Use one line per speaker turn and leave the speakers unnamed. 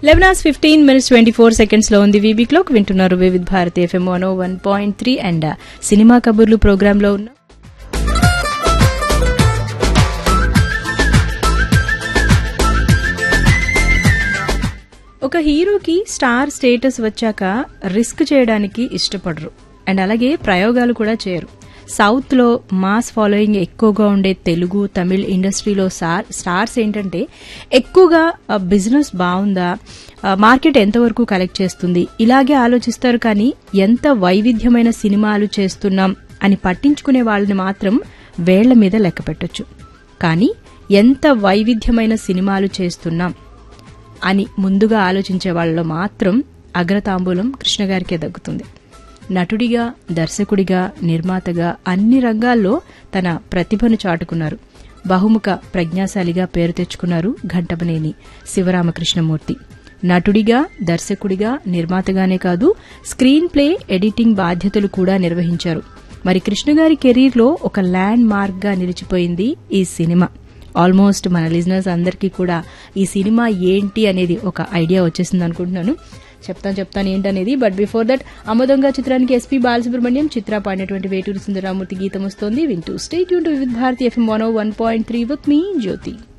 eleven hours fifteen minutes twenty four seconds లో ఉంది VB clock వింటున్నారు Vividh Bharati FM one one point three and cinema కబుర్లు programme లో ఉన్న ఒక హీరోకి స్టార్ స్టేటస్ వచ్చాక రిస్క్ చేయడానికి ఇష్టపడరు అండ్ అలాగే ప్రయోగాలు కూడా చేయరు సౌత్ లో మాస్ ఫాలోయింగ్ ఎక్కువగా ఉండే తెలుగు తమిళ్ ఇండస్ట్రీలో సార్ స్టార్స్ ఏంటంటే ఎక్కువగా బిజినెస్ బాగుందా ఆ, మార్కెట్ ఎంతవరకు కలెక్ట్ చేస్తుంది ఇలాగే ఆలోచిస్తారు కానీ ఎంత వైవిధ్యమైన సినిమాలు చేస్తున్నాం అని పట్టించుకునే వాళ్ళని మాత్రం వేళ్ల మీద లెక్క పెట్టొచ్చు కానీ ఎంత వైవిధ్యమైన సినిమాలు చేస్తున్నాం అని ముందుగా ఆలోచించే వాళ్ళలో మాత్రం అగ్రతాంబూలం కృష్ణగారికే దక్కుతుంది నటుడిగా దర్శకుడిగా నిర్మాతగా అన్ని రంగాల్లో తన ప్రతిభను చాటుకున్నారు బహుముఖ ప్రజ్ఞాశాలిగా పేరు తెచ్చుకున్నారు ఘంటమనేని శివరామకృష్ణమూర్తి నటుడిగా దర్శకుడిగా నిర్మాతగానే కాదు స్క్రీన్ ప్లే ఎడిటింగ్ బాధ్యతలు కూడా నిర్వహించారు మరి కృష్ణగారి కెరీర్లో ఒక ల్యాండ్ మార్క్ గా నిలిచిపోయింది ఈ సినిమా ఆల్మోస్ట్ మన లిజినర్స్ అందరికీ కూడా ఈ సినిమా ఏంటి అనేది ఒక ఐడియా వచ్చేసింది అనుకుంటున్నాను చెప్తాను చెప్తాను ఏంటనేది బట్ బిఫోర్ దట్ అమోదంగా చిత్రానికి ఎస్పీ బాలసుబ్రహ్మణ్యం చిత్ర పాడినటువంటి వేటూరు సుందరామూర్తి గీతం వస్తోంది వింటూ స్టేట్ యూన్ to Vividh Bharati FM one one point three with మీ జ్యోతి